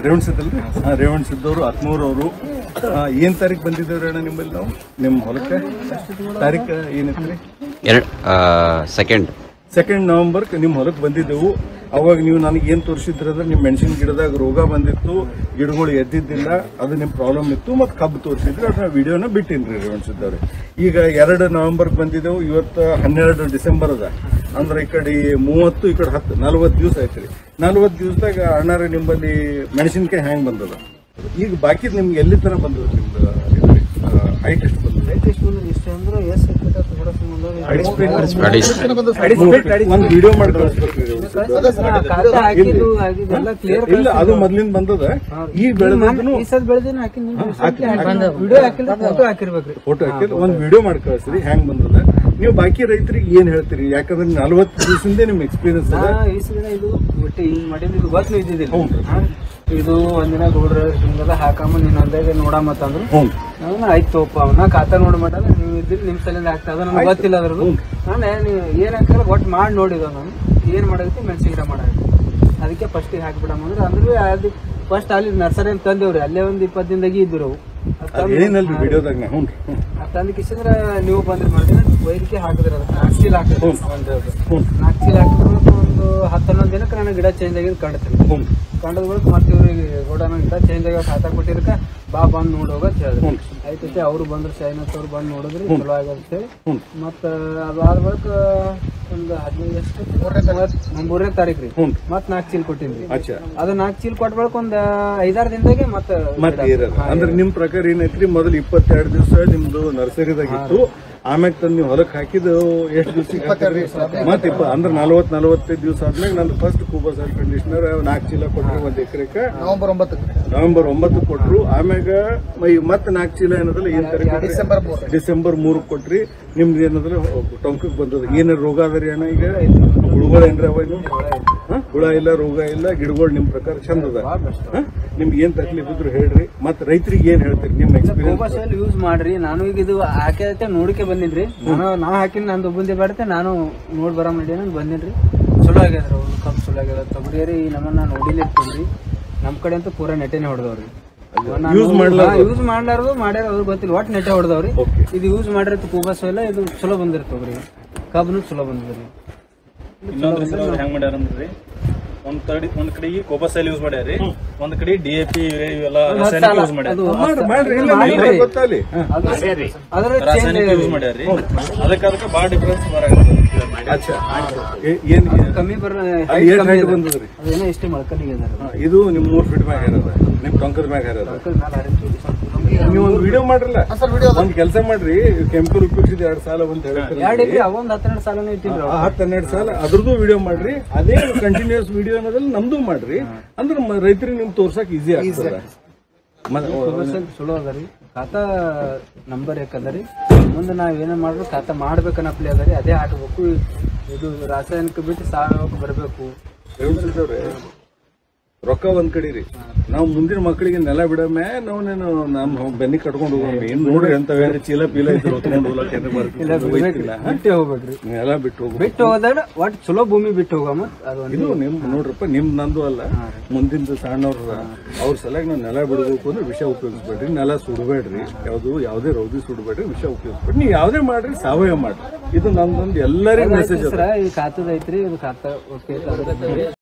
ರೇವಣ್ ಸಿದ್ದಲ್ರಿ ಹಾಂ ರೇವಣ್ ಸಿದ್ದವರು ಹತ್ಮೂರು ಅವರು ಏನು ತಾರೀಕು ಬಂದಿದ್ದೇವ್ರಿ ಅಣ್ಣ ನಿಮ್ಮಲ್ಲಿ ನಾವು ನಿಮ್ಮ ಹೊಲಕ್ಕೆ ತಾರೀಕು ಏನೈತ್ರಿ ಎರಡು ಸೆಕೆಂಡ್ ಸೆಕೆಂಡ್ ನವೆಂಬರ್ ನಿಮ್ಮ ಹೊಲಕ್ಕೆ ಬಂದಿದ್ದೆವು ಅವಾಗ ನೀವು ನನಗೆ ಏನು ತೋರಿಸಿದ್ರಂದ್ರೆ ನಿಮ್ಮ ಮೆಣಸಿನ ಗಿಡದಾಗ ರೋಗ ಬಂದಿತ್ತು ಗಿಡಗಳು ಎದ್ದಿದ್ದಿಲ್ಲ ಅದು ನಿಮ್ಮ ಪ್ರಾಬ್ಲಮ್ ಇತ್ತು ಮತ್ತು ಕಬ್ಬು ತೋರಿಸಿದ್ರಿ ಅದನ್ನ ವಿಡಿಯೋನ ಬಿಟ್ಟಿನ್ರಿ ರೇವಣ್ ಸಿದ್ದವ್ರೆ ಈಗ ಎರಡು ನವೆಂಬರ್ಗೆ ಬಂದಿದ್ದೆವು ಇವತ್ತು ಹನ್ನೆರಡು ಡಿಸೆಂಬರ್ ಅದ ಅಂದ್ರೆ ಈ ಕಡೆ ಮೂವತ್ತು ಈ ಕಡೆ ಹತ್ತು ನಲ್ವತ್ತು ದಿವಸ ಆಯ್ತು ರೀ ನಲ್ವತ್ತು ದಿವಸದಾಗ ಅಣ್ಣಾರ ನಿಮ್ಮಲ್ಲಿ ಮೆಣಸಿನ್ಕಾಯಿ ಹ್ಯಾಂಗ್ ಬಂದದ ಈಗ ಬಾಕಿ ನಿಮ್ಗೆ ಎಲ್ಲಿ ತನಕ ಬಂದದ ನಿಮ್ದು ಹೈಟ್ ಎಷ್ಟು ಬಂದದ ಒಂದು ವಿಡಿಯೋ ಮಾಡಿ ಕಳಿಸ್ಬೇಕ್ರಿ ರೇವಣ್ ಸಿದ್ದವ್ರೆ. ಇಲ್ಲ ಅದು ಮೊದ್ಲಿಂದ ಬಂದದ ಈಗ ಬೆಳೆದನು ಫೋಟೋ ಹಾಕಿದ್ರೆ ಒಂದ್ ವಿಡಿಯೋ ಮಾಡಿ ಕಳಿಸ್ರಿ ಹೆಂಗ್ ಬಂದದ ನೀವು ಬಾಕಿ ರೈತರಿಗೆ ಏನ್ ಹೇಳ್ತೀರಿ ಯಾಕಂದ್ರೆ ನಲ್ವತ್ತು ದಿವಸದಿಂದ ನಿಮ್ ಎಕ್ಸ್ಪೀರಿಯನ್ಸ್ ಅದ ಇದು ಬಿಟ್ಟು ಹಿಂಗ್ ಮಾಡಿದ್ದು ಇದು ಗೊತ್ತು ಇದ್ದಿದ್ದಿಲ್ಲ ಹ್ಞೂ. ಹಾ? ಇದು ಒಂದಿನ ಗೌಡ್ರ ಹಿಂಗೆಲ್ಲ ಹಾಕಮ್ಮ ನೀನ್ ಅಂದಾಗ ನೋಡಮತ್ತಂದ್ರು ಹ್ಞೂ ನಾನು ಆಯ್ತು ತೋಪ ಅವನ ಖಾತಾ ನೋಡಿ ಮಾಡಲ್ಲ ನೀವು ಇದ್ರಿ ನಿಮ್ ಸಲಿಂದ ಆಗ್ತದ ನನಗೆ ಗೊತ್ತಿಲ್ಲ ಅದ್ರದ್ದು ನಾನು ನೀವು ಏನ್ ಹಾಕಿದ್ರೆ ಒಟ್ಟು ಮಾಡಿ ನೋಡಿದ ನಾನು ಏನ್ ಮಾಡಾಗತ್ತೆ ಮೆಣಸಿನ ಗಿಡ ಮಾಡಾಗತ್ತೆ ಅದಕ್ಕೆ ಫಸ್ಟ್ ಹಾಕ್ಬಿಡಮ್ಮ ಅಂದ್ರೆ ಅಂದ್ರೆ ಅದು ಫಸ್ಟ್ ಅಲ್ಲಿ ನರ್ಸರಿ ಅಂತ ತಂದೇವ್ರಿ ಅಲ್ಲೇ ಒಂದ್ ಇಪ್ಪತ್ತು ದಿನದಾಗಿ ಇದ್ರು ಅವು ಅದ್ ತಂದ್- ಏನಲ್ರಿ ವಿಡಿಯೋದಾಗ ಹ್ಞೂ ಹ್ಞೂ ಅದ್ ತಂದ್ ಕಿಸಿದ್ರ ನೀವು ಬಂದ್ರಿ ಮಾಡಿದ್ರೆ ವೈದ್ಯಕೀಯ ಹಾಕಿದ್ರ ಅದಕ್ಕೆ ನಾಲ್ಕು ಚೀಲ ಹಾಕಿದ್ರು ಒಂದು ಹ್ಞೂ ನಾಲ್ಕು ಚೀಲ ಹಾಕಿದ್ರು ಒಂದು ಹತ್ತು ಹನ್ನೊಂದು ದಿನಕ್ಕೆ ನನಗೆ ಗಿಡ ಚೇಂಜ್ ಆಗಿದ್ದು ಕಾಣ್ತೀನಿ ಹ್ಞೂ ಕಂಡದ ಬಳಿಕ ಮತ್ತೆ ಇವ್ರಿಗೆ ಗೋಡನ ಗಿಡ ಚೇಂಜ್ ಆಗಿ ಖಾತಾ ಕೊಟ್ಟಿರಕ ಬಾ ಬಂದ್ ನೋಡಿ ಹೋಗತ್ ಹೇಳಿದ್ರು ಆಯ್ತೈತೆ ಅವ್ರು ಬಂದ್ರು ಸೈನಸ್ ಅವ್ರು ಬಂದ್ ನೋಡಿದ್ರಿ ಚಲೋ ಆಗ್ಯದ ಅಂತ ಹೇಳಿ ಹ್ಞೂ ಮತ್ತ ಅದಾದ ಬಳಿಕ ಒಂದು ಹದಿನೈದು ಎಷ್ಟು ಮೂವತ್ತ್- ಮೂರನೇ ತಾರೀಕು ರೀ ಹ್ಞೂ ಮತ್ ನಾಲ್ಕು ಚೀಲ ಕೊಟ್ಟಿನ್ರಿ ಅಚ್ಚಾ ಅದು ನಾಲ್ಕು ಚೀಲ ಕೊಟ್ಟ ಬಳಿಕ ಒಂದ್ ಐದಾರು ದಿನದಾಗೆ ಮತ್ತೆ ಮತ್ತೆ ಇರೋದು ಅಂದ್ರೆ ನಿಮ್ ಪ್ರಕಾರ ಏನೈತ್ರಿ ಮೊದಲು ಇಪ್ಪತ್ತೆರಡು ದಿವಸ ನಿಮ್ದು ನರ್ಸರಿದಾಗ ಇತ್ತು ಆಮ್ಯಾಗ ತಂದು ನೀವು ಹೊಲಕ್ಕೆ ಹಾಕಿದ್ದು ಎಷ್ಟು ದಿವಸ ಮತ್ತೆ ಇಪ್ಪ ಅಂದ್ರೆ ನಲ್ವತ್ ನಲವತ್ತೈದು ದಿವಸ ಆದ್ಮೇಲೆ ನಂದು ಫಸ್ಟ್ ಕೂಬಾ ಸಾಲ್ ಕಂಡೀಷನರ್ ನಾಲ್ಕು ಚೀಲ ಕೊಟ್ರು ಒಂದ್ ಎಕರೆಕ ನವೆಂಬರ್ ಒಂಬತ್ತಕ್ಕೆ ನವೆಂಬರ್ ಒಂಬತ್ತು ಕೊಟ್ರು ಆಮ್ಯಾಗ ಮ- ಮತ್ತೆ ನಾಲ್ಕು ಚೀಲ ಏನದಲ್ಲ ಏನ್ ತಾರೀಕು ಡಿಸೆಂಬರ್ ಮೂರು ಡಿಸೆಂಬರ್ ಮೂರಕ್ಕೆ ಕೊಟ್ರಿ ನಿಮ್ದು ಏನದಲ್ಲ ಟೊಂಕಕ್ಕೆ ಬಂದದ ಏನಾರ ರೋಗ ಅದರಿ ಅಣ್ಣ ಈಗ ಹುಳುಗಳು ಏನ್ರಿ ಅವ ಇನ್ನು? ಹ? ಹುಳ ಇಲ್ಲ ರೋಗ ಇಲ್ಲ ಗಿಡಗಳು ನಿಮ್ ಪ್ರಕಾರ ಚಂದ ಅದ ಹ? ನಿಮ್ಗೆ ಏನ್ ತಕ್ಲೀಫ್ ಇದ್ರು ಹೇಳ್ರಿ ಮತ್ತೆ ರೈತರಿಗೆ ಏನ್ ಹೇಳ್ತೀರಿ ನಿಮ್ ಎಕ್ಸ್ಪೀರಿಯನ್ಸ್ ಕೋಬಾಸಲ್ಲಿ ಯೂಸ್ ಮಾಡ್ರಿ ನಾನು ಈಗ ಇದು ಹಾಕೈತೆ ನೋಡಿಕೆ ಬಂದಿನ್ರಿ ನಾನು ನಾ ಹಾಕಿನ ನಂದು ಒಬ್ಬಂದೇ ಬೇಡತೆ ನಾನು ನೋಡ್ ಬರ ಮಾಡಿ ನಾನು ಬಂದಿನ್ರಿ ಚಲೋ ಆಗ್ಯದ್ರಿ ಅವ್ರು ಕಪ್ ಚಲೋ ಆಗ್ಯದ ತೊಗರಿ ಈ ನಮ್ಮನ್ನ ನೋಡಿಲಿರ್ತೀನ್ರಿ ನಮ್ ಕಡೆ ಅಂತೂ ಪೂರಾ ನೆಟ್ಟೆನೆ ಹೊಡೆದವ್ರಿ ಯೂಸ್ ಮಾಡ್ಲಾರ್ದು? ಯೂಸ್ ಮಾಡ್ಲಾರ್ದು ಮಾಡ್ಯಾರ ಅವ್ರಿಗೆ ಗೊತ್ತಿಲ್ಲ ಒಟ್ಟು ನೆಟ್ಟೆ ಹೊಡೆದವ್ರಿ Okay. ಇದು ಯೂಸ್ ಮಾಡಿರತ್ತೆ ಕೂಬಾಸು ಎಲ್ಲ ಇದು ಚಲೋ ಬಂದಿರ್ತವ್ರಿ ಕಬ್ನು ಚಲೋ ಬಂದಿದ್ರಿ ಇನ್ನೊಂದ್ ಸಲ ಅವ್ರು ಹೆಂಗ್ ಮಾಡ್ಯಾರಂದ್ರಿ ಒಂದ್ ಕಡೆ ಒಂದ್ ಕಡೆ ಕೋಬಸೈಲ್ ಯೂಸ್ ಮಾಡ್ಯಾರಿ ಒಂದ್ ಕಡೆ ಡಿ ಎ ಪಿ ಇವೆಲ್ಲ ರಾಸಾಯನಿಕ ಯೂಸ್ ಮಾಡ್ಯಾರ ಅದು ಮಾಡ್ರಿ ಮಾಡ್ರಿ ಇಲ್ಲ ಮಾಡ್ರಿ. ನಿಮ್ಗೆ ಗೊತ್ತಲ್ಲಿ ಹ. ಅದರ ರಾಸಾಯನಿಕ ಯೂಸ್ ಮಾಡ್ಯಾರಿ ಅದಕ್ಕೆ ಅದಕ್ಕೆ ಬಾಳ ಡಿಫ್ರೆನ್ಸ್ ಬರಾಕತ್ತದ ಅಚ್ಚಾ ಏ- ಏನ್ ಕಮ್ಮಿ ಬರ ಅಲ್ಲಿ ಏನ್ height ಬಂದದ್ರಿ ಅದೇನೋ ಇಷ್ಟೇ ಮೊಳಕಲ್ಲಿಗೆ ಅದಾರ ಹ, ಇದು ನಿಮ್ ಮೂರ್ ಫೀಟ್ ಮ್ಯಾಗ ಇರೋದ ನಿಮ್ ಟೊಂಕದ ಮ್ಯಾಗ ಇರೋದ ನೀವು ಒಂದು ವಿಡಿಯೋ ಮಾಡ್ರಲ್ಲ ಒಂದ್ ಕೆಲಸ ಮಾಡ್ರಿ ಕೆಮಿಕಲ್ ಉಪಯೋಗಿಸಿದ ಎರಡ್ ಸಾಲ ಅಂತ ಎರಡು ಹೇಳ್ತಾರೆ ಎಕರೆ ಅವೊಂದ್ ಹತ್ತೆರಡು ಸಾಲನೇ ಇಟ್ಟಿದ್ರು ಆ ಹತ್ತು ಹನ್ನೆರಡು ಸಾಲ ಅದ್ರದ್ದು ವಿಡಿಯೋ ಮಾಡ್ರಿ ಅದೇ ಕಂಟಿನ್ಯೂಸ್ ವಿಡಿಯೋ ಅನ್ನೋದ್ರಲ್ಲಿ ನಮ್ದು ಮಾಡ್ರಿ ಅಂದ್ರೆ ಮ- ರೈತರಿಗೆ ನಿಮ್ಗೆ ತೋರ್ಸಕ್ ಈಸಿ ಆಗ್ತದ ಮ- ಪ್ರೊಫೆಸರ್ ಚಲೋ ಅದ ರೀ ಖಾತಾ ನಂಬರ್ ಯಾಕಂದ್ರಿ ಮುಂದೆ ನಾವ್ ಏನೇ ಮಾಡಿದ್ರು ಖಾತಾ ಮಾಡ್ಬೇಕನ್ನಪ್ಲಿ ಅದ ರೀ ಅದೇ ಹಾಕಬೇಕು ಇದು ರಾಸಾಯನಿಕ ಬಿಟ್ಟು ಸಾವಯವ ಬರಬೇಕು ರೇವಣಸಿದ್ದವ್ರೆ, ರೊಕ್ಕ ಒಂದ್ ಕಡೆ ರೀ ನಾವು ಮುಂದಿನ ಮಕ್ಕಳಿಗೆ ನೆಲ ಬಿಡಮೆ ನಾವು ನಾನು ನಮ್ಮ ಬೆನ್ನಿ ಕಟ್ಕೊಂಡು ಹೋಗೋಣ ಏನ್ ನೋಡ್ರಿ ಅಂತ ಬೇರೆ ಚೀಲ ಪೀಲ ಇದ್ರೆ ಹೊತ್ಕೊಂಡು ಹೋಗ್ಲಕ್ಕ ಏನ್ರ ಬರ್ತಿಲ್ಲ, ಒಯ್ತಿಲ್ಲ, ಹ? ಬಿಟ್ಟೆ ಹೋಗ್ಬೇಕ್ರಿ ನೆಲ ಬಿಟ್ಟು ಹೋಗ್ಬೇಕು ಬಿಟ್ಟು ಹೋದಾಗ ಒಟ್ಟು ಚಲೋ ಭೂಮಿ ಬಿಟ್ಟು ಹೋಗಮ್ಮ ಅದು ಒಂದು ಇದು ನಿಮ್ ನೋಡ್ರಪ್ಪ ನಿಮ್ ನಂದು ಅಲ್ಲ ಮುಂದಿನ ಸಣ್ಣವ್ರ ಅವ್ರ ಸಲಗ ನಾವು ನೆಲ ಬಿಡಬೇಕು ಅಂದ್ರೆ ವಿಷ ಉಪಯೋಗಿಸ್ಬೇಡ್ರಿ ನೆಲ ಸುಡಬೇಡ್ರಿ ಯಾವ್ದು ಯಾವ್ದೇ ರೌದಿ ಸುಡಬೇಡ್ರಿ ವಿಷ ಉಪಯೋಗಿಸ್ಬೇಡ್ರಿ ನೀವು ಯಾವ್ದೇ ಮಾಡ್ರಿ ಸಾವಯವ ಮಾಡ್ರಿ ಇದು ನಮ್ದೊಂದು ಎಲ್ಲರಿಗೂ ಮೆಸೇಜ್ ಸರ ಈ ಖಾತದ ಐತ್ರಿ ಇದು ಖಾತಾ ಓಕೆ